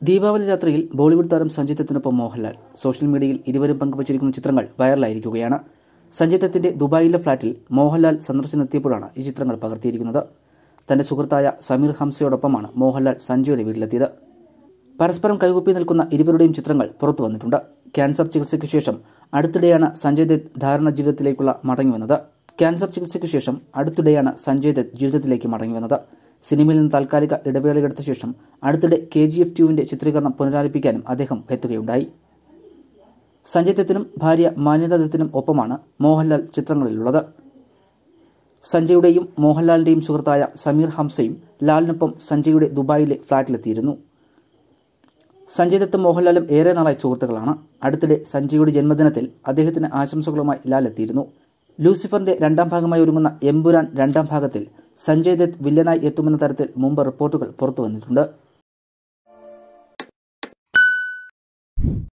ദീപാവലി രാത്രിയിൽ ബോളിവുഡ് താരം സഞ്ജയ് ദത്തിനൊപ്പം മോഹൻലാൽ സോഷ്യൽ മീഡിയയിൽ ഇരുവരും പങ്കുവച്ചിരിക്കുന്ന ചിത്രങ്ങൾ വൈറലായിരിക്കുകയാണ് സഞ്ജയ് ദത്തിന്റെ ദുബായിലെ ഫ്ളാറ്റിൽ മോഹൻലാൽ സന്ദർശനത്തിയപ്പോഴാണ് ഈ ചിത്രങ്ങൾ പകർത്തിയിരിക്കുന്നത് തന്റെ സുഹൃത്തായ സമീർ ഹംസയോടൊപ്പമാണ് മോഹൻലാൽ സഞ്ജയുടെ വീട്ടിലെത്തിയത് പരസ്പരം കൈകൂപ്പി നിൽക്കുന്ന ഇരുവരുടെയും ചിത്രങ്ങൾ പുറത്തു വന്നിട്ടുണ്ട് ക്യാൻസർ ചികിത്സയ്ക്ക് ശേഷം അടുത്തിടെയാണ് സഞ്ജയ് ദത്ത് ധാരണ ജീവിതത്തിലേക്കുള്ള മടങ്ങിവന്നത് ക്യാൻസർ ചികിത്സയ്ക്ക് ശേഷം അടുത്തിടെയാണ് സഞ്ജയ് ദത്ത് ജീവിതത്തിലേക്ക് മടങ്ങിവന്നത് സിനിമയിൽ നിന്ന് താൽക്കാലിക ഇടവേളയെടുത്ത ശേഷം അടുത്തിടെ കെ ജി എഫ് ടുവിന്റെ ചിത്രീകരണം പുനരാരംഭിക്കാനും അദ്ദേഹം എത്തുകയുണ്ടായി സഞ്ജയ് ദത്തിനും ഭാര്യ മാന്യത ദത്തിനും ഒപ്പമാണ് മോഹൻലാൽ ചിത്രങ്ങളിലുള്ളത് സഞ്ജയുടെയും മോഹൻലാലിന്റെയും സുഹൃത്തായ സമീർ ഹംസയും ലാലിനൊപ്പം സഞ്ജയുടെ ദുബായിലെ ഫ്ളാറ്റിലെത്തിയിരുന്നു സഞ്ജയ് ദത്തും മോഹൻലാലും ഏറെ നാളായി സുഹൃത്തുക്കളാണ് അടുത്തിടെ സഞ്ജയുടെ ജന്മദിനത്തിൽ അദ്ദേഹത്തിന് ആശംസകളുമായി ലാൽ എത്തിയിരുന്നു ലൂസിഫറിന്റെ രണ്ടാം ഭാഗമായി ഒരുങ്ങുന്ന എമ്പുരാൻ രണ്ടാം ഭാഗത്തിൽ സഞ്ജയ് ദത്ത് വില്ലനായി എത്തുമെന്ന തരത്തിൽ മുമ്പ് റിപ്പോർട്ടുകൾ പുറത്തുവന്നിട്ടുണ്ട്